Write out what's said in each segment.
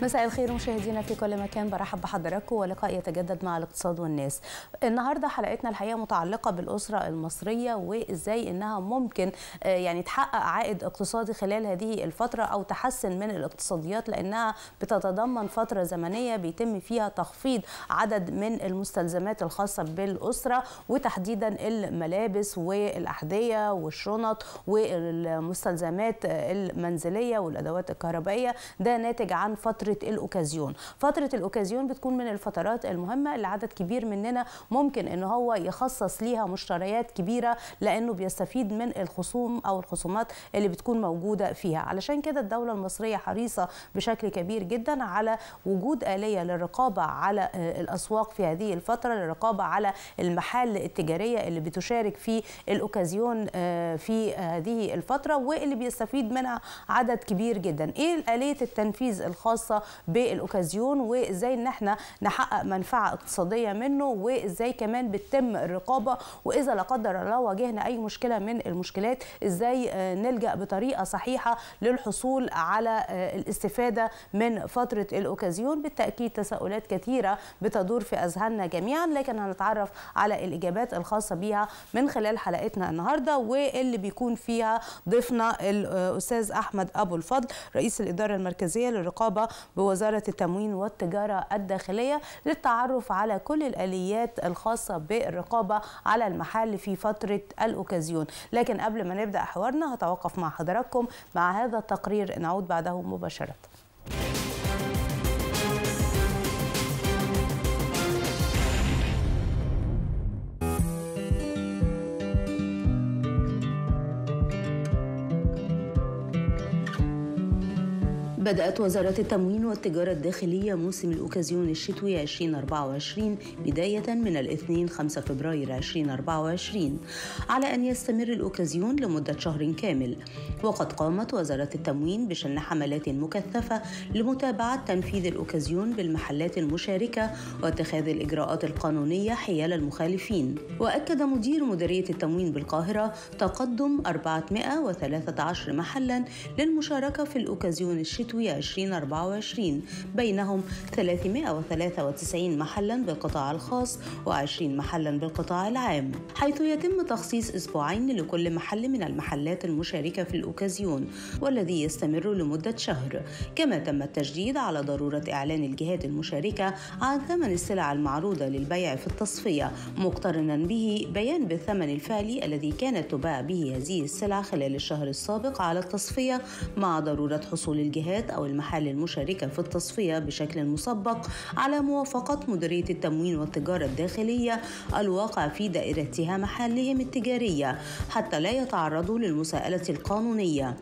مساء الخير مشاهدينا في كل مكان برحب بحضراتكم ولقاء يتجدد مع الاقتصاد والناس النهارده حلقتنا الحقيقه متعلقه بالاسره المصريه وازاي انها ممكن يعني تحقق عائد اقتصادي خلال هذه الفتره او تحسن من الاقتصاديات لانها بتتضمن فتره زمنيه بيتم فيها تخفيض عدد من المستلزمات الخاصه بالاسره وتحديدا الملابس والاحذيه والشنط والمستلزمات المنزليه والادوات الكهربائيه ده ناتج عن فتره الاوكازيون فتره الاوكازيون بتكون من الفترات المهمه اللي عدد كبير مننا ممكن ان هو يخصص ليها مشتريات كبيره لانه بيستفيد من الخصوم او الخصومات اللي بتكون موجوده فيها علشان كده الدوله المصريه حريصه بشكل كبير جدا على وجود اليه للرقابه على الاسواق في هذه الفتره للرقابه على المحال التجاريه اللي بتشارك في الاوكازيون في هذه الفتره واللي بيستفيد منها عدد كبير جدا ايه اليه التنفيذ الخاصه بالاوكازيون وازاي ان احنا نحقق منفعه اقتصاديه منه وازاي كمان بتتم الرقابه واذا لا قدر الله واجهنا اي مشكله من المشكلات ازاي نلجا بطريقه صحيحه للحصول على الاستفاده من فتره الاوكازيون بالتاكيد تساؤلات كثيره بتدور في اذهاننا جميعا لكن هنتعرف على الاجابات الخاصه بيها من خلال حلقتنا النهارده واللي بيكون فيها ضيفنا الاستاذ احمد ابو الفضل رئيس الاداره المركزيه للرقابه بوزاره التموين والتجاره الداخليه للتعرف على كل الاليات الخاصه بالرقابه على المحل في فتره الاوكازيون لكن قبل ما نبدا حوارنا هتوقف مع حضراتكم مع هذا التقرير نعود بعده مباشره بدأت وزارة التموين والتجارة الداخلية موسم الأوكازيون الشتوي 2024 بداية من الاثنين 5 فبراير 2024 على أن يستمر الأوكازيون لمدة شهر كامل وقد قامت وزارة التموين بشن حملات مكثفة لمتابعة تنفيذ الأوكازيون بالمحلات المشاركة واتخاذ الإجراءات القانونية حيال المخالفين وأكد مدير مديرية التموين بالقاهرة تقدم 413 محلا للمشاركة في الأوكازيون الشتوي الشتوي 2024 بينهم 393 محلا بالقطاع الخاص و20 محلا بالقطاع العام حيث يتم تخصيص أسبوعين لكل محل من المحلات المشاركة في الأوكازيون والذي يستمر لمدة شهر كما تم التشديد على ضرورة إعلان الجهات المشاركة عن ثمن السلع المعروضة للبيع في التصفية مقترنا به بيان بالثمن الفعلي الذي كانت تباع به هذه السلع خلال الشهر السابق على التصفية مع ضرورة حصول الجهات أو المحال المشاركة في التصفية بشكل مسبق على موافقة مديرية التموين والتجارة الداخلية الواقع في دائرتها محلهم التجارية حتى لا يتعرضوا للمساءلة القانونية.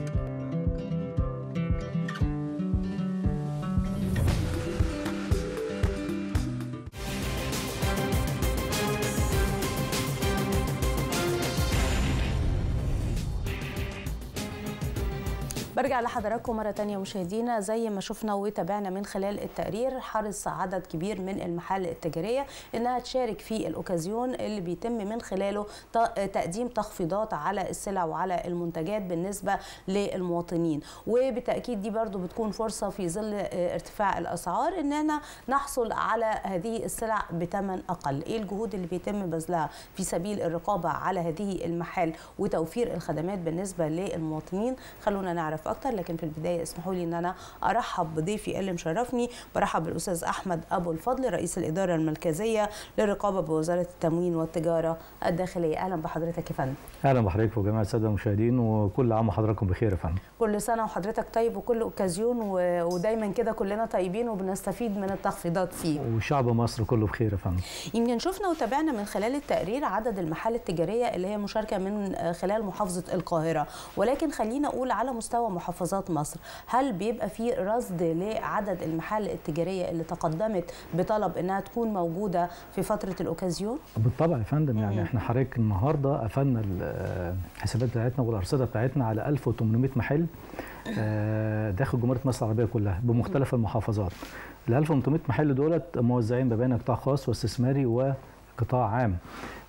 برجع لحضراتكم مرة تانية مشاهدينا زي ما شفنا وتابعنا من خلال التقرير حرص عدد كبير من المحال التجارية انها تشارك في الاوكازيون اللي بيتم من خلاله تقديم تخفيضات على السلع وعلى المنتجات بالنسبة للمواطنين وبالتأكيد دي برضو بتكون فرصة في ظل ارتفاع الأسعار اننا نحصل على هذه السلع بثمن أقل ايه الجهود اللي بيتم بذلها في سبيل الرقابة على هذه المحال وتوفير الخدمات بالنسبة للمواطنين خلونا نعرف اكتر لكن في البدايه اسمحوا لي ان انا ارحب بضيفي اللي مشرفني برحب بالاستاذ احمد ابو الفضل رئيس الاداره المركزيه للرقابه بوزاره التموين والتجاره الداخليه اهلا بحضرتك يا فندم اهلا بحضرتك وجميع الساده المشاهدين وكل عام وحضراتكم بخير يا فندم كل سنه وحضرتك طيب وكل اوكازيون و... ودايما كده كلنا طيبين وبنستفيد من التخفيضات فيه وشعب مصر كله بخير يا فندم يمكن شفنا وتابعنا من خلال التقرير عدد المحال التجاريه اللي هي مشاركه من خلال محافظه القاهره ولكن خلينا اقول على مستوى محافظات مصر هل بيبقى في رصد لعدد المحال التجاريه اللي تقدمت بطلب انها تكون موجوده في فتره الاوكازيون بالطبع يا فندم يعني احنا حضرتك النهارده قفلنا الحسابات بتاعتنا والارصده بتاعتنا على 1800 محل داخل جمهوريه مصر العربيه كلها بمختلف المحافظات ال 1800 محل دولت موزعين ما بين قطاع خاص واستثماري وقطاع عام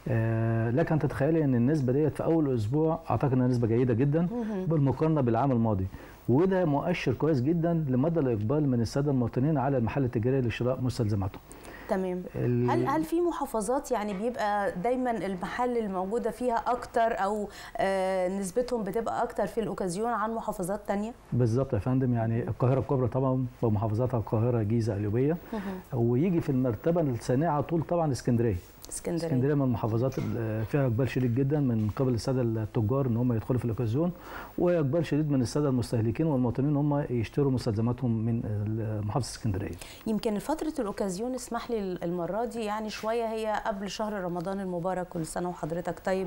آه لكن تتخيلي ان النسبه ديت في اول اسبوع اعتقد انها نسبه جيده جدا بالمقارنه بالعام الماضي وده مؤشر كويس جدا لمدى الاقبال من الساده المواطنين على المحل التجاري لشراء مستلزماتهم تمام هل هل في محافظات يعني بيبقى دايما المحل الموجوده فيها اكتر او آه نسبتهم بتبقى اكتر في الاوكازيون عن محافظات تانية بالظبط يا فندم يعني القاهره الكبرى طبعا ومحافظاتها القاهره جيزه قليوبيه ويجي في المرتبه الثانيه على طول طبعا اسكندريه اسكندريه اسكندريه من المحافظات اللي فيها اقبال شديد جدا من قبل الساده التجار ان هم يدخلوا في الاوكازيون واقبال شديد من الساده المستهلكين والمواطنين ان هم يشتروا مستلزماتهم من محافظه اسكندريه. يمكن فتره الاوكازيون اسمح لي المره دي يعني شويه هي قبل شهر رمضان المبارك كل سنه وحضرتك طيب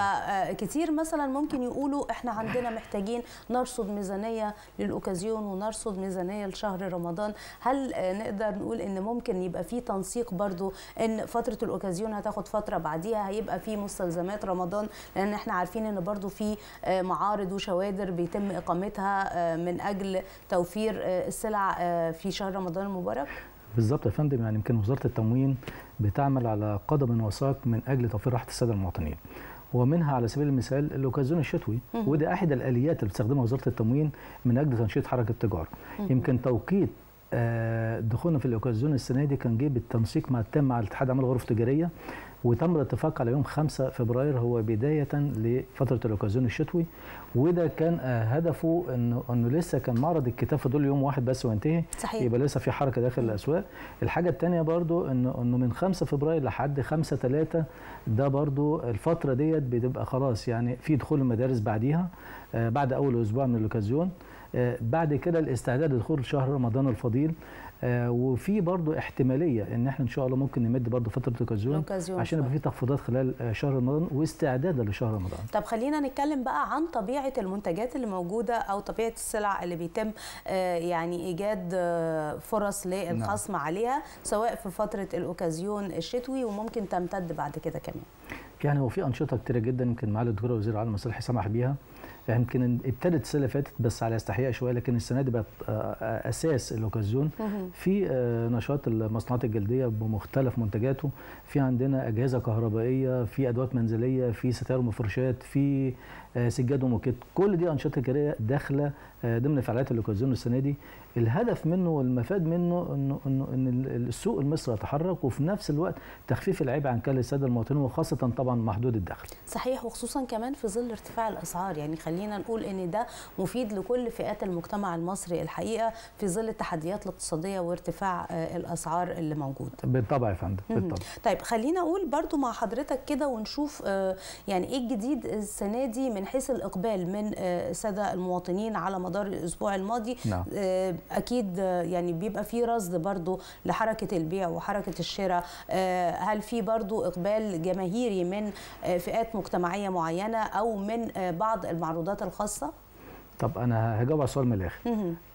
فكتير مثلا ممكن يقولوا احنا عندنا محتاجين نرصد ميزانيه للاوكازيون ونرصد ميزانيه لشهر رمضان هل نقدر نقول ان ممكن يبقى في تنسيق برضو ان فتره الاوكازيون هتاخد فتره بعديها هيبقى في مستلزمات رمضان لان احنا عارفين ان برضو في معارض وشوادر بيتم اقامتها من اجل توفير السلع في شهر رمضان المبارك بالظبط يا فندم يعني يمكن وزاره التموين بتعمل على قدم وساق من اجل توفير راحه الساده المواطنين ومنها على سبيل المثال الاوكازيون الشتوي وده احد الاليات اللي بتستخدمها وزاره التموين من اجل تنشيط حركه التجاره يمكن توقيت دخولنا في الاوكازيون السنه دي كان جه بالتنسيق مع التام مع الاتحاد عمل غرف تجاريه وتم الاتفاق على يوم 5 فبراير هو بدايه لفتره الاوكازيون الشتوي وده كان هدفه انه انه لسه كان معرض الكتاب فضل يوم واحد بس وينتهي صحيح. يبقى لسه في حركه داخل الاسواق الحاجه الثانيه برضو انه انه من 5 فبراير لحد 5 3 ده برضو الفتره ديت بتبقى خلاص يعني في دخول المدارس بعديها آه بعد اول اسبوع من الاوكازيون آه بعد كده الاستعداد لدخول شهر رمضان الفضيل آه وفي برضو احتماليه ان احنا ان شاء الله ممكن نمد برضو فتره الاوكازيون عشان يبقى في تخفيضات خلال شهر رمضان واستعدادا لشهر رمضان. طب خلينا نتكلم بقى عن طبيعه المنتجات اللي موجوده او طبيعه السلع اللي بيتم آه يعني ايجاد آه فرص للخصم نعم. عليها سواء في فتره الاوكازيون الشتوي وممكن تمتد بعد كده كمان. يعني هو في انشطه كتيره جدا يمكن معالي الدكتور وزير العالم المصالح سمح بيها يمكن ابتدت السنه اللي فاتت بس على استحياء شويه لكن السنه دي بقت اساس الاوكازيون في نشاط المصنوعات الجلديه بمختلف منتجاته في عندنا اجهزه كهربائيه في ادوات منزليه في ستائر ومفروشات في سجاد وموكيت كل دي انشطه تجاريه داخله ضمن فعاليات الاوكازيون السنه دي الهدف منه والمفاد منه انه انه ان السوق المصري يتحرك وفي نفس الوقت تخفيف العبء عن كل الساده المواطنين وخاصه طبعا محدود الدخل. صحيح وخصوصا كمان في ظل ارتفاع الاسعار يعني خلينا نقول ان ده مفيد لكل فئات المجتمع المصري الحقيقه في ظل التحديات الاقتصاديه وارتفاع الاسعار اللي موجود. بالطبع يا فندم بالطبع. طيب خلينا اقول برضو مع حضرتك كده ونشوف يعني ايه الجديد السنه دي من حيث الاقبال من الساده المواطنين على مدار الاسبوع الماضي نعم. اكيد يعني بيبقى في رصد برضو لحركه البيع وحركه الشراء هل في برضو اقبال جماهيري من فئات مجتمعيه معينه او من بعض المعروضات الخاصه طب انا هجاوب على السؤال من الاخر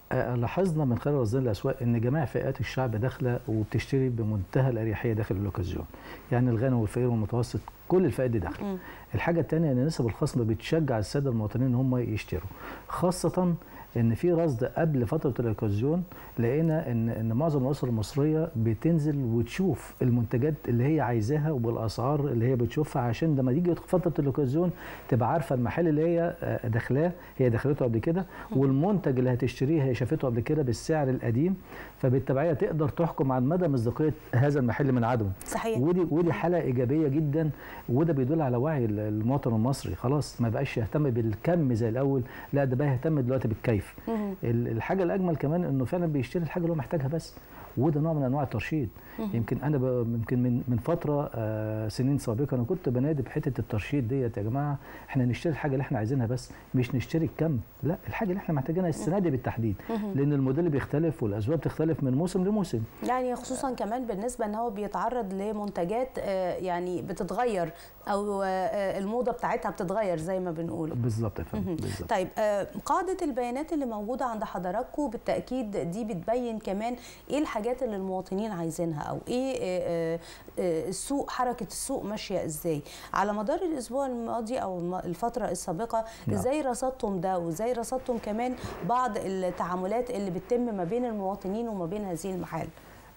لاحظنا من خلال رصدنا الاسواق ان جميع فئات الشعب داخله وبتشتري بمنتهى الاريحيه داخل الاوكازيون يعني الغني والفقير والمتوسط كل الفئات دي داخله الحاجه الثانيه ان نسب الخصم بتشجع الساده المواطنين ان هم يشتروا خاصه ان في رصد قبل فتره الاوكازيون لقينا ان ان معظم الاسر المصريه بتنزل وتشوف المنتجات اللي هي عايزاها وبالاسعار اللي هي بتشوفها عشان لما تيجي فتره الاوكازيون تبقى عارفه المحل اللي هي داخلاه هي دخلته قبل كده والمنتج اللي هتشتريه هي شافته قبل كده بالسعر القديم فبالتبعيه تقدر تحكم عن مدى مصداقيه هذا المحل من عدمه صحيح ودي ودي حاله ايجابيه جدا وده بيدل على وعي المواطن المصري خلاص ما بقاش يهتم بالكم زي الاول لا ده بقى يهتم دلوقتي بالكيف الحاجه الاجمل كمان انه فعلا بيشتري الحاجه اللي هو محتاجها بس وده نوع من انواع الترشيد يمكن انا يمكن من من فتره آه سنين سابقه انا كنت بنادي بحته الترشيد ديت يا جماعه احنا نشتري الحاجه اللي احنا عايزينها بس مش نشتري الكم لا الحاجه اللي احنا محتاجينها السنه دي بالتحديد لان الموديل بيختلف والاذواق بتختلف من موسم لموسم يعني خصوصا كمان بالنسبه ان هو بيتعرض لمنتجات آه يعني بتتغير او آه الموضه بتاعتها بتتغير زي ما بنقول بالظبط يا فندم بالظبط طيب قاعده البيانات اللي موجوده عند حضراتكم بالتاكيد دي بتبين كمان ايه الحاجات اللي المواطنين عايزينها او ايه السوق حركه السوق ماشيه ازاي على مدار الاسبوع الماضي او الفتره السابقه نعم. ازاي رصدتم ده وازاي رصدتم كمان بعض التعاملات اللي بتتم ما بين المواطنين وما بين هذه المحال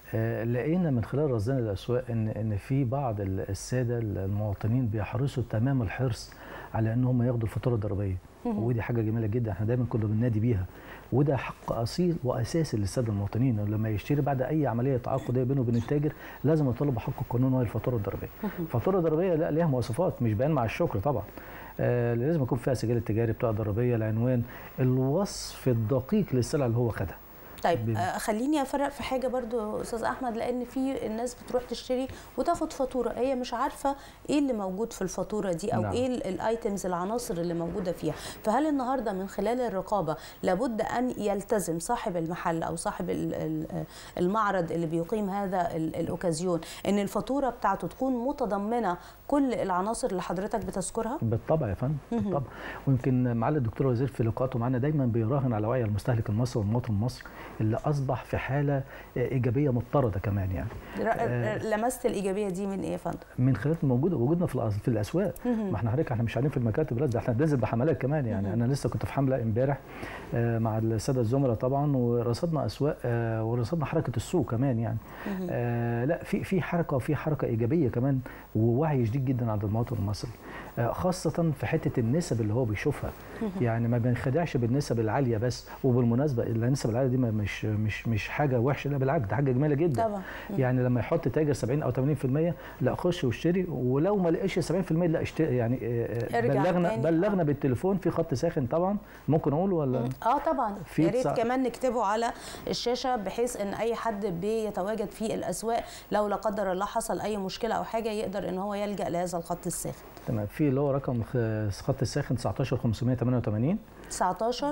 آه، لقينا من خلال رصدنا الاسواق ان ان في بعض ال- الساده المواطنين بيحرصوا تمام الحرص على ان هم ياخدوا الفاتوره الضريبيه ودي حاجه جميله جدا احنا دايما كنا بننادي بيها وده حق اصيل واساسي للساده المواطنين لما يشتري بعد اي عمليه تعاقديه بينه وبين التاجر لازم يطالب بحق القانون وهي الفاتوره الضريبيه الفاتوره الضريبيه لا ليها مواصفات مش بيان مع الشكر طبعا آه لازم يكون فيها سجل التجاري بتاع الضريبيه العنوان الوصف الدقيق للسلعه اللي هو خدها طيب بال- آه، خليني افرق في حاجه برضو استاذ احمد لان في الناس بتروح تشتري وتاخد فاتوره هي مش عارفه ايه اللي موجود في الفاتوره دي او نعم. ايه ال- الايتمز العناصر اللي موجوده فيها فهل النهارده من خلال الرقابه لابد ان يلتزم صاحب المحل او صاحب ال- ال- المعرض اللي بيقيم هذا ال- الاوكازيون ان الفاتوره بتاعته تكون متضمنه كل العناصر اللي حضرتك بتذكرها بالطبع يا فندم بالطبع ويمكن معالي الدكتور وزير في لقاءاته معانا دايما بيراهن على وعي المستهلك المصري والمواطن المصري اللي اصبح في حاله آه، ايجابيه مضطرده كمان يعني ر- لمست الايجابيه دي من ايه يا فندم من خلال موجود وجودنا في الأس- في الاسواق ما احنا حضرتك احنا مش قاعدين في المكاتب بس ده احنا بننزل بحملات كمان يعني انا لسه كنت في حمله امبارح آه، مع الساده الزملاء طبعا ورصدنا اسواق آه، ورصدنا حركه السوق كمان يعني آه، لا في في حركه وفي حركه ايجابيه كمان ووعي شديد جدا عند المواطن المصري آه، خاصه في حته النسب اللي هو بيشوفها يعني ما بنخدعش بالنسب العاليه بس وبالمناسبه النسب العاليه دي ما- مش مش مش حاجه وحشه لا بالعكس ده حاجه جميله جدا طبعا يعني لما يحط تاجر 70 او 80% لا خش واشتري ولو ما لقيش 70% لا اشتري يعني آه، آه، ارجع بلغنا تاني. بلغنا بالتليفون في خط ساخن طبعا ممكن اقوله ولا اه طبعا في يا ريت تسع- كمان نكتبه على الشاشه بحيث ان اي حد بيتواجد في الاسواق لو لا قدر الله حصل اي مشكله او حاجه يقدر ان هو يلجا لهذا الخط الساخن تمام في اللي هو رقم خ- خط الساخن 19588 19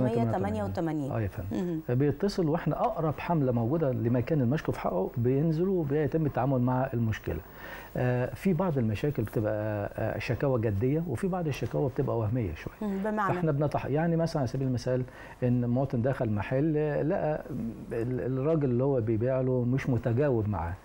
588 اه يا فندم بيتصل واحنا اقرب حمله موجوده لمكان المشكو في حقه بينزلوا وبيتم التعامل مع المشكله. آه في بعض المشاكل بتبقى آه شكاوى جديه وفي بعض الشكاوى بتبقى وهميه شويه. مم، بمعنى فاحنا بنطح يعني مثلا على سبيل المثال ان مواطن دخل محل آه، لقى ال- الراجل اللي هو بيبيع له مش متجاوب معاه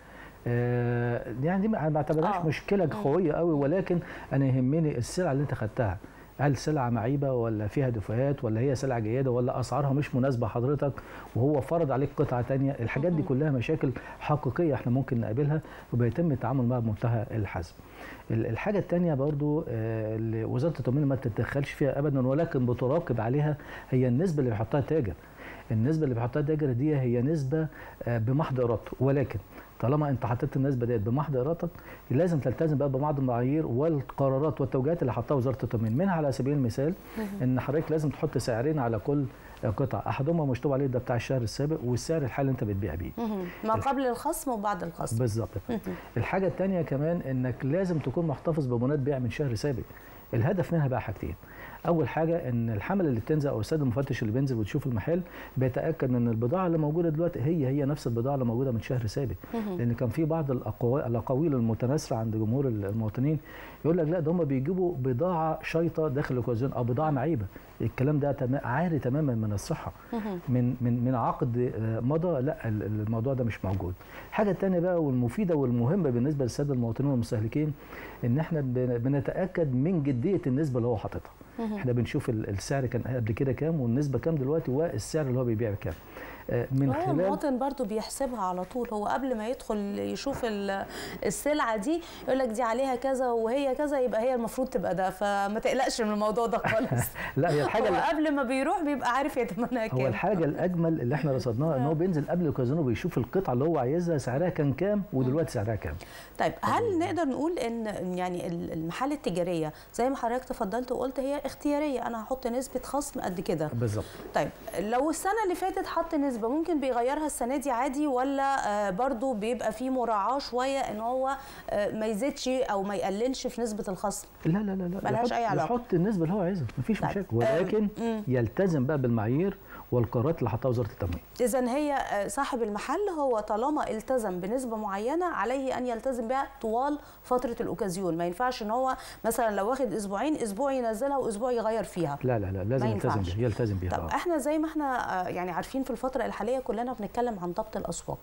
آه، يعني دي ما أنا ما بعتبرهاش آه. مشكله قويه قوي ولكن انا يهمني السلعه اللي انت خدتها هل سلعه معيبه ولا فيها دفايات ولا هي سلعه جيده ولا اسعارها مش مناسبه حضرتك وهو فرض عليك قطعه تانية الحاجات دي كلها مشاكل حقيقيه احنا ممكن نقابلها وبيتم التعامل معها بمنتهى الحزم ال- الحاجه الثانيه برضو آه، اللي وزاره التموين ما تتدخلش فيها ابدا ولكن بتراقب عليها هي النسبه اللي بيحطها التاجر النسبه اللي بيحطها التاجر دي هي نسبه آه، بمحض ارادته ولكن طالما انت حطيت النسبه ديت بمحض ارادتك لازم تلتزم بقى ببعض المعايير والقرارات والتوجيهات اللي حطها وزاره التموين منها على سبيل المثال ان حضرتك لازم تحط سعرين على كل قطعه احدهما مكتوب عليه ده بتاع الشهر السابق والسعر الحالي اللي انت بتبيع بيه مهم. ما قبل الخصم وبعد الخصم بالظبط يا فندم. الحاجه الثانيه كمان انك لازم تكون محتفظ ببنات بيع من شهر سابق الهدف منها بقى حاجتين اول حاجه ان الحمل اللي بتنزل او السيد المفتش اللي بينزل وتشوف المحل بيتاكد ان البضاعه اللي موجوده دلوقتي هي هي نفس البضاعه اللي موجوده من شهر سابق لان كان في بعض الأقوا- الاقاويل المتناثره عند جمهور المواطنين يقول لك لا ده هم بيجيبوا بضاعه شيطه داخل الكوزين او بضاعه معيبه الكلام ده تما- عاري تماما من الصحه من من من عقد آه، مضى لا ال- ال- الموضوع ده مش موجود الحاجه الثانيه بقى والمفيده والمهمه بالنسبه للساده المواطنين والمستهلكين ان احنا بن- بنتاكد من جديه النسبه اللي هو حاططها احنا بنشوف ال- السعر كان قبل كده كام والنسبه كام دلوقتي والسعر اللي هو بيبيع بكام آه، من هو خلال المواطن برضو بيحسبها على طول هو قبل ما يدخل يشوف ال- السلعه دي يقول لك دي عليها كذا وهي كذا يبقى هي المفروض تبقى ده فما تقلقش من الموضوع ده خالص لا هي الحاجه هو اللي قبل ما بيروح بيبقى عارف يتمنى هو كام الحاجه الاجمل اللي احنا رصدناها ان هو بينزل قبل الكازينو بيشوف القطعه اللي هو عايزها سعرها كان كام ودلوقتي سعرها كام طيب هل نقدر نقول ان يعني ال- المحال التجاريه زي ما حضرتك تفضلت وقلت هي اختياريه انا هحط نسبه خصم قد كده بالظبط طيب لو السنه اللي فاتت حط نسبه ممكن بيغيرها السنه دي عادي ولا آه، برضو بيبقى في مراعاه شويه ان هو آه، ما يزيدش او ما يقللش في نسبه الخصم لا لا لا لا ملهاش يحط- أي علاقة. يحط النسبه اللي هو عايزها مفيش طيب. مشاكل ولكن مم. يلتزم بقى بالمعايير والقرارات اللي حطها وزاره التموين اذا هي آه، صاحب المحل هو طالما التزم بنسبه معينه عليه ان يلتزم بها طوال فتره الاوكازيون ما ينفعش ان هو مثلا لو واخد اسبوعين اسبوع ينزلها واسبوع يغير فيها لا لا لا لازم ما يلتزم ينفعش. بيها يلتزم بيها طب آه. احنا زي ما احنا آه، يعني عارفين في الفتره الحاليه كلنا بنتكلم عن ضبط الاسواق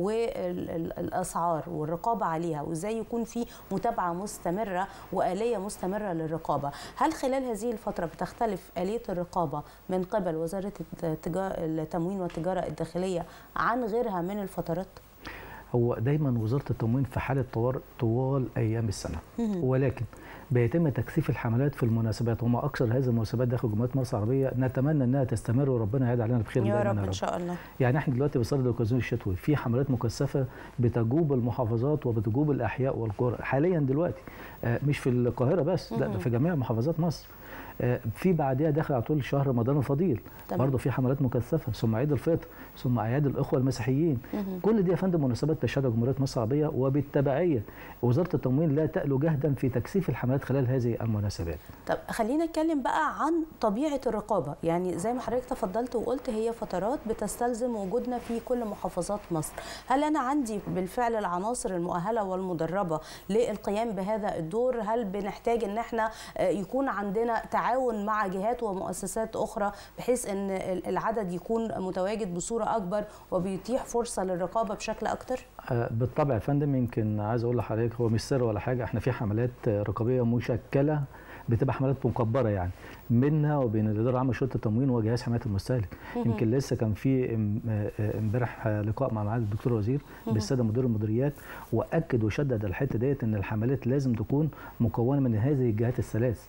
والاسعار والرقابه عليها وازاي يكون في متابعه مستمره واليه مستمره للرقابه هل خلال هذه الفتره بتختلف اليه الرقابه من قبل وزاره التجا- التموين والتجاره الداخليه عن غيرها من الفترات هو دايما وزاره التموين في حاله طوارئ طوال ايام السنه ولكن بيتم تكثيف الحملات في المناسبات وما اكثر هذه المناسبات داخل جمهوريه مصر العربيه نتمنى انها تستمر وربنا يعيد علينا بخير يا دايماً رب ان شاء الله يعني احنا دلوقتي بصدد الاوكازيون الشتوي في حملات مكثفه بتجوب المحافظات وبتجوب الاحياء والقرى حاليا دلوقتي آه، مش في القاهره بس لا ده في جميع محافظات مصر آه، في بعدها داخل على طول شهر رمضان الفضيل تمام. برضه في حملات مكثفه ثم عيد الفطر ثم اعياد الاخوه المسيحيين كل دي يا فندم مناسبات تشهدها جمهوريه مصر العربيه وبالتبعيه وزاره التموين لا تألو جهدا في تكثيف الحملات خلال هذه المناسبات طب خلينا نتكلم بقى عن طبيعه الرقابه يعني زي ما حضرتك تفضلت وقلت هي فترات بتستلزم وجودنا في كل محافظات مصر هل انا عندي بالفعل العناصر المؤهله والمدربه للقيام بهذا الدور هل بنحتاج ان احنا آه، يكون عندنا تعاون مع جهات ومؤسسات اخرى بحيث ان ال- العدد يكون متواجد بصوره اكبر وبيتيح فرصه للرقابه بشكل اكتر آه، بالطبع يا فندم يمكن عايز اقول لحضرتك هو مش سر ولا حاجه احنا في حملات آه، رقابيه مشكله بتبقى حملات مكبره يعني منها وبين الاداره العامه لشؤون التموين وجهاز حمايه المستهلك يمكن لسه كان في ام- آه، آه، امبارح آه، لقاء مع معالي الدكتور وزير بالساده مدير المديريات واكد وشدد الحته ديت ان الحملات لازم تكون مكونه من هذه الجهات الثلاث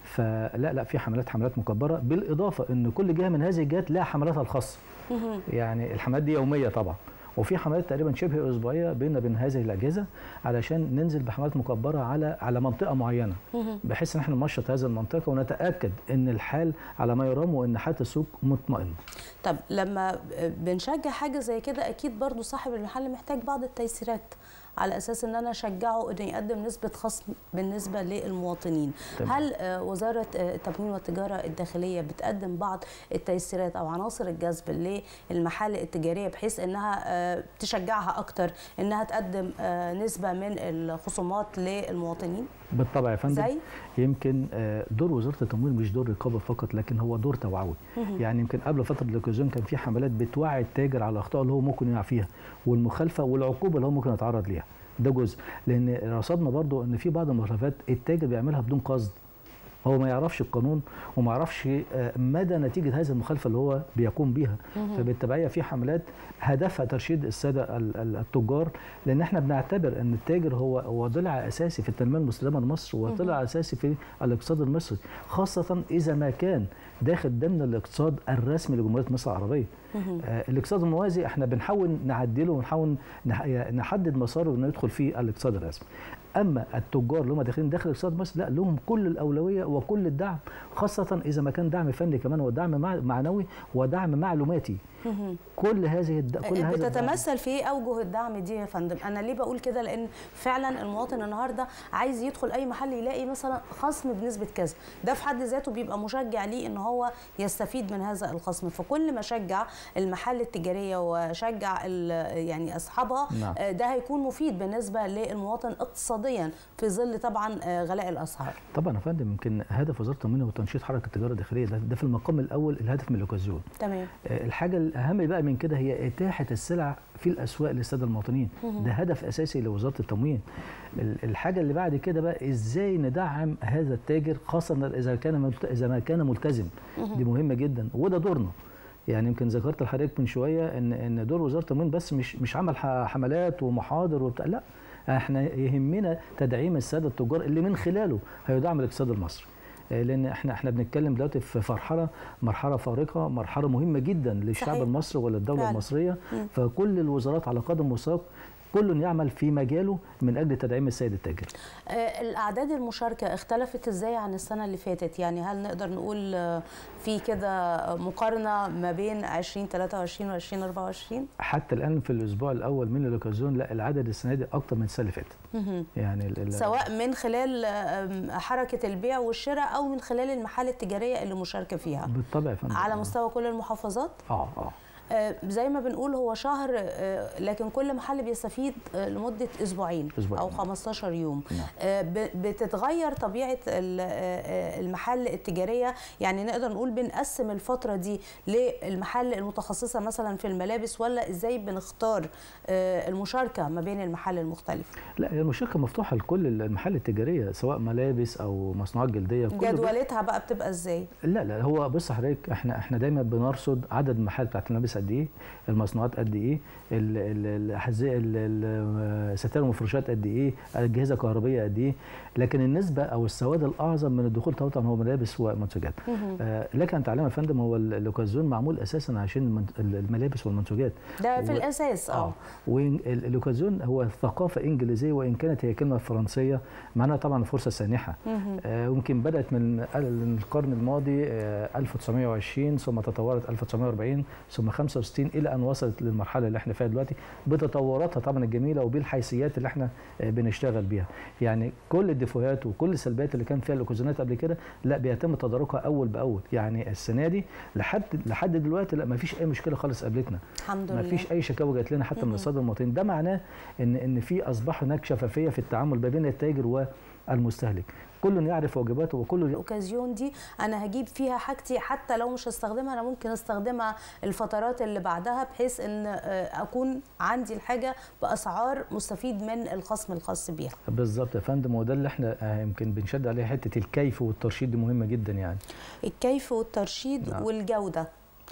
فلا لا في حملات حملات مكبره بالاضافه ان كل جهه من هذه الجهات لها حملاتها الخاصه يعني الحملات دي يوميه طبعا وفي حملات تقريبا شبه اسبوعيه بيننا بين هذه الاجهزه علشان ننزل بحملات مكبره على على منطقه معينه بحيث ان احنا ننشط هذه المنطقه ونتاكد ان الحال على ما يرام وان حاله السوق مطمئنه طب لما بنشجع حاجه زي كده اكيد برضو صاحب المحل محتاج بعض التيسيرات على اساس ان انا اشجعه انه يقدم نسبه خصم بالنسبه للمواطنين تمام. هل آه، وزاره آه، التموين والتجاره الداخليه بتقدم بعض التيسيرات او عناصر الجذب للمحال التجاريه بحيث انها آه، تشجعها اكتر انها تقدم آه، نسبه من الخصومات للمواطنين بالطبع يا فندم زي يمكن آه، دور وزاره التموين مش دور رقابه فقط لكن هو دور توعوي يعني يمكن قبل فتره الاوكازيون كان في حملات بتوعي التاجر على الاخطاء اللي هو ممكن يقع فيها والمخالفه والعقوبه اللي هو ممكن يتعرض ليها ده جزء لان رصدنا برضو ان في بعض المخالفات التاجر بيعملها بدون قصد هو ما يعرفش القانون وما يعرفش آه، مدى نتيجه هذه المخالفه اللي هو بيقوم بيها فبالتبعيه في حملات هدفها ترشيد الساده ال- ال- التجار لان احنا بنعتبر ان التاجر هو هو ضلع اساسي في التنميه المستدامه لمصر وضلع اساسي في الاقتصاد المصري خاصه اذا ما كان داخل ضمن الاقتصاد الرسمي لجمهوريه مصر العربيه آه الاقتصاد الموازي احنا بنحاول نعدله ونحاول نح- نحدد مساره انه يدخل في الاقتصاد الرسمي اما التجار اللي هم داخلين داخل اقتصاد مصر لا لهم كل الاولويه وكل الدعم خاصه اذا ما كان دعم فني كمان ودعم مع- معنوي ودعم معلوماتي كل هذه الد... كل هذا الدعم. بتتمثل في ايه اوجه الدعم دي يا فندم انا ليه بقول كده لان فعلا المواطن النهارده عايز يدخل اي محل يلاقي مثلا خصم بنسبه كذا ده في حد ذاته بيبقى مشجع ليه ان هو يستفيد من هذا الخصم فكل ما شجع المحل التجاريه وشجع ال- يعني اصحابها نعم. آه، ده هيكون مفيد بالنسبه للمواطن اقتصاديا في ظل طبعا آه، غلاء الاسعار طبعا يا فندم يمكن هدف وزاره التموين هو تنشيط حركه التجاره الداخليه ده, ده في المقام الاول الهدف من الاوكازيون تمام آه، الحاجه الاهم بقى من كده هي اتاحه السلع في الاسواق للساده المواطنين ده هدف اساسي لوزاره التموين ال- الحاجه اللي بعد كده بقى ازاي ندعم هذا التاجر خاصه اذا كان ملت- اذا ما كان ملتزم دي مهمه جدا وده دورنا يعني يمكن ذكرت لحضرتك من شويه ان ان دور وزاره التموين بس مش مش عمل ح- حملات ومحاضر وبتاع لا احنا يهمنا تدعيم الساده التجار اللي من خلاله هيدعم الاقتصاد المصري آه، لان احنا احنا بنتكلم دلوقتي في مرحله مرحله فارقه مرحله مهمه جدا للشعب صحيح. المصري وللدوله فعلا. المصريه فكل الوزارات على قدم وساق كل يعمل في مجاله من اجل تدعيم السيد التاجر آه، الأعداد المشاركة اختلفت إزاي عن السنة اللي فاتت يعني هل نقدر نقول آه، في كده مقارنة ما بين 2023 و 2024 حتى الان في الاسبوع الاول من الاوكازيون لا العدد السنه دي اكتر من السنه اللي فاتت يعني ال- ال- سواء من خلال آم، حركة البيع والشراء أو من خلال المحال التجارية اللي مشاركة فيها بالطبع يا فندم على آه. مستوى كل المحافظات اه اه آه، زي ما بنقول هو شهر آه، لكن كل محل بيستفيد آه، لمدة أسبوعين أسبوعين. أو 15 يوم نعم. آه، ب- بتتغير طبيعة ال- آه، المحل التجارية يعني نقدر نقول بنقسم الفترة دي للمحل المتخصصة مثلا في الملابس ولا إزاي بنختار آه، المشاركة ما بين المحل المختلف لا هي المشاركه مفتوحه لكل المحال التجاريه سواء ملابس او مصنوعات جلديه كل ده- جدولتها بقى بتبقى إزاي لا لا هو بص حضرتك احنا احنا دايما بنرصد عدد المحال بتاعت الملابس الملابس قد ايه المصنوعات قد ايه ال- ال- الاحذيه ال- ال- ستائر المفروشات قد ايه اجهزه كهربيه قد ايه لكن النسبه او السواد الاعظم من الدخول طبعا هو ملابس ومنتجات مهم. آه، لك ان تعلم يا فندم هو ال- الاوكازيون معمول اساسا عشان المنت- الملابس والمنتجات ده في و- الاساس اه والاوكازيون هو ثقافه انجليزيه وان كانت هي كلمه فرنسيه معناها طبعا فرصه سانحه مهم. آه، يمكن بدات من ال- القرن الماضي آه، 1920 ثم تطورت 1940 ثم 65 الى ان وصلت للمرحله اللي احنا فيها دلوقتي بتطوراتها طبعا الجميله وبالحيثيات اللي احنا آه، بنشتغل بيها يعني كل الديفوهات وكل السلبيات اللي كان فيها الاوكازيونات قبل كده لا بيتم تداركها اول باول يعني السنه دي لحد لحد دلوقتي لا ما فيش اي مشكله خالص قابلتنا الحمد ما لله فيش اي شكاوى جات لنا حتى من الصادر المواطنين ده معناه ان ان في اصبح هناك شفافيه في التعامل ما بين التاجر والمستهلك كل يعرف واجباته وكل الاوكازيون دي انا هجيب فيها حاجتي حتى لو مش هستخدمها انا ممكن استخدمها الفترات اللي بعدها بحيث ان آه، اكون عندي الحاجه باسعار مستفيد من الخصم الخاص بيها بالظبط يا فندم وده اللي احنا آه، يمكن بنشد عليه حته الكيف والترشيد دي مهمه جدا يعني الكيف والترشيد نعم. والجوده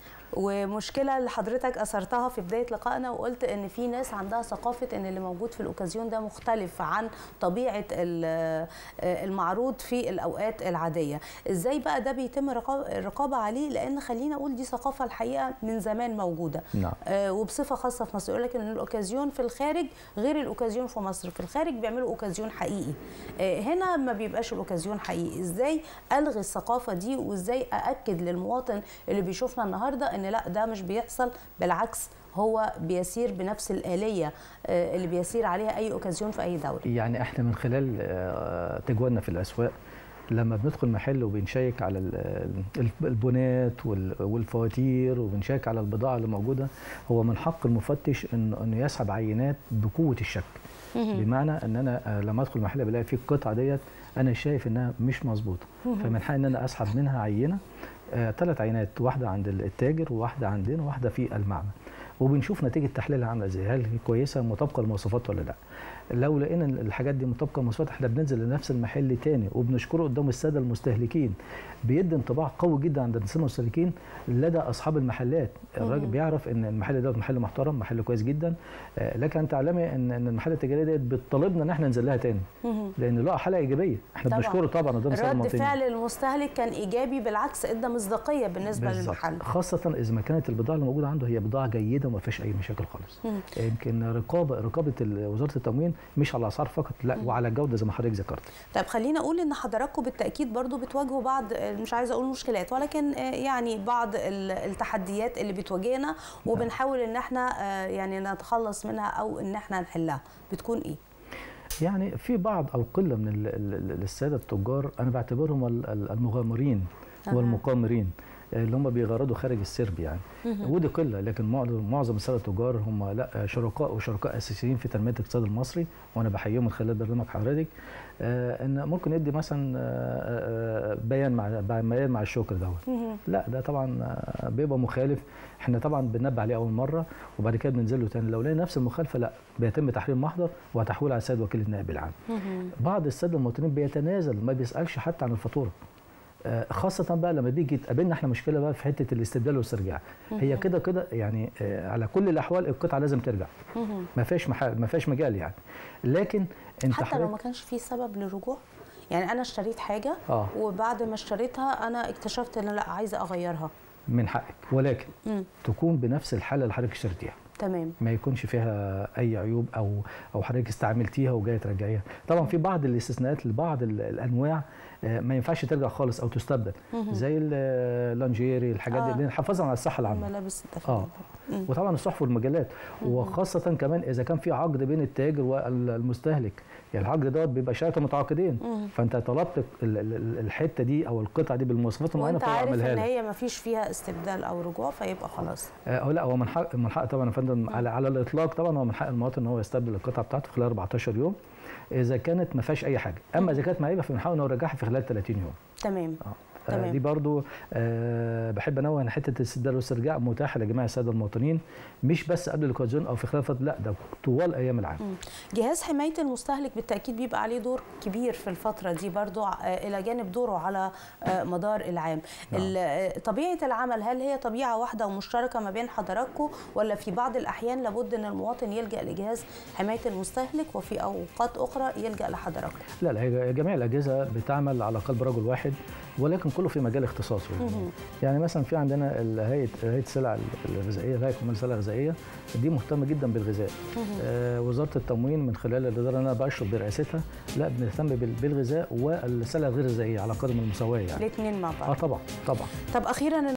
ومشكله اللي حضرتك اثرتها في بدايه لقائنا وقلت ان في ناس عندها ثقافه ان اللي موجود في الاوكازيون ده مختلف عن طبيعه ال- آه، المعروض في الاوقات العاديه ازاي بقى ده بيتم رقا- الرقابه عليه لان خلينا اقول دي ثقافه الحقيقه من زمان موجوده نعم آه، وبصفه خاصه في مصر يقول لك ان الاوكازيون في الخارج غير الاوكازيون في مصر في الخارج بيعملوا اوكازيون حقيقي آه، هنا ما بيبقاش الاوكازيون حقيقي ازاي الغي الثقافه دي وازاي ااكد للمواطن اللي بيشوفنا النهارده ان لا ده مش بيحصل بالعكس هو بيسير بنفس الآلية آه، اللي بيسير عليها أي أوكازيون في أي دولة يعني احنا من خلال آه، تجوالنا في الاسواق لما بندخل محل وبنشيك على ال- ال- البونات وال- والفواتير وبنشيك على البضاعه اللي موجوده هو من حق المفتش انه انه يسحب عينات بقوه الشك بمعنى ان انا آه، لما ادخل محل بلاقي فيه القطعه ديت انا شايف انها مش مظبوطه فمن حقي ان انا اسحب منها عينه ثلاث عينات واحده عند التاجر وواحده عندنا وواحده في المعمل وبنشوف نتيجه تحليلها عامله ازاي هل هي كويسه مطابقه للمواصفات ولا لا لو لقينا إن الحاجات دي مطابقه للمواصفات احنا بننزل لنفس المحل تاني وبنشكره قدام الساده المستهلكين بيدي انطباع قوي جدا عند الساده المستهلكين لدى اصحاب المحلات الراجل مم. بيعرف ان المحل ده محل محترم محل كويس جدا آه، لكن انت تعلمي ان ان المحله التجاريه ديت بتطالبنا ان احنا ننزل لها تاني مهم. لان له حاله ايجابيه احنا طبعاً. بنشكره طبعا قدام الساده رد المواطنين فعل المستهلك كان إيجابي بالعكس إدى مصداقية بالنسبة بالظبط. للمحل خاصة إذا ما كانت البضاعة اللي موجودة عنده هي بضاعة جيدة وما فيهاش أي مشاكل خالص. مم. يمكن رقابة رقابة ال- وزارة التموين مش على الأسعار فقط لا وعلى الجودة زي ما حضرتك ذكرت. طيب خلينا اقول ان حضراتكم بالتاكيد برضو بتواجهوا بعض مش عايزه اقول مشكلات ولكن آه، يعني بعض ال- التحديات اللي بتواجهنا وبنحاول ان احنا آه، يعني نتخلص منها او ان احنا نحلها بتكون ايه يعني في بعض أو قلة من ال- ال- ال- السادة التجار أنا بعتبرهم ال- ال- المغامرين أها. والمقامرين اللي هم بيغردوا خارج السرب يعني ودي قله لكن معظم معظم الساده التجار هم لا شركاء وشركاء اساسيين في تنميه الاقتصاد المصري وانا بحييهم من خلال برنامج حضرتك آه ان ممكن يدي مثلا آه آه بيان مع بيان مع الشكر دوت مهم. لا ده طبعا آه، بيبقى مخالف احنا طبعا بننبه عليه اول مره وبعد كده بننزل له تاني لو لقينا نفس المخالفه لا بيتم تحرير محضر وتحويل على السيد وكيل النائب العام مهم. بعض الساده المواطنين بيتنازل ما بيسالش حتى عن الفاتوره آه، خاصة بقى لما بيجي تقابلنا احنا مشكلة بقى في حتة الاستبدال والاسترجاع هي كده كده يعني آه، على كل الأحوال القطعة لازم ترجع مهم. ما فيش محل ما فيش مجال يعني لكن انت حتى لو حضرتك- ما كانش في سبب للرجوع يعني انا اشتريت حاجه اه وبعد ما اشتريتها انا اكتشفت ان لا عايزه اغيرها من حقك ولكن مم. تكون بنفس الحالة اللي حضرتك اشتريتيها تمام ما يكونش فيها اي عيوب او او حضرتك استعملتيها وجايه ترجعيها طبعا في بعض الاستثناءات لبعض ال- الانواع آه، ما ينفعش ترجع خالص او تستبدل مهم. زي اللانجيري الحاجات آه. دي اللي حفاظا على الصحه العامه ملابس الدفن اه مم. وطبعا الصحف والمجلات وخاصه كمان اذا كان في عقد بين التاجر والمستهلك يعني العقد دوت بيبقى شركه متعاقدين مم. فانت طلبت ال- ال- الحته دي او القطعه دي بالمواصفات المعينه وانت فهو عارف يعملها ان لك هي ما فيش فيها استبدال او رجوع فيبقى خلاص آه لا هو من حق من حق طبعا يا فندم على على الاطلاق طبعا هو من حق المواطن ان هو يستبدل القطعه بتاعته في خلال 14 يوم اذا كانت ما فيهاش اي حاجه اما اذا كانت معيبه فمن حقه ان هو يرجعها في خلال 30 يوم تمام آه. تمام. دي برضو آه بحب انوه ان حته الاستبدال والاسترجاع متاحه لجميع الساده المواطنين مش بس قبل الاوكازيون او في خلال فتره لا ده طوال ايام العام جهاز حمايه المستهلك بالتاكيد بيبقى عليه دور كبير في الفتره دي برضو آه، الى جانب دوره على آه، مدار العام نعم. ال- آه، طبيعه العمل هل هي طبيعه واحده ومشتركه ما بين حضراتكم ولا في بعض الاحيان لابد ان المواطن يلجا لجهاز حمايه المستهلك وفي اوقات اخرى يلجا لحضراتكم لا لا هي جميع الاجهزه بتعمل على قلب رجل واحد ولكن كله في مجال اختصاصه مهم. يعني مثلا في عندنا ال- هيئه هيئه السلع الغذائيه هيئه كمال السلع الغذائيه دي مهتمه جدا بالغذاء آه وزاره التموين من خلال الاداره اللي انا بشرف برئاستها لا بنهتم بال- بالغذاء والسلع الغير غذائيه على قدم المساواه يعني الاثنين مع اه بعض طبعا طبعا طب اخيرا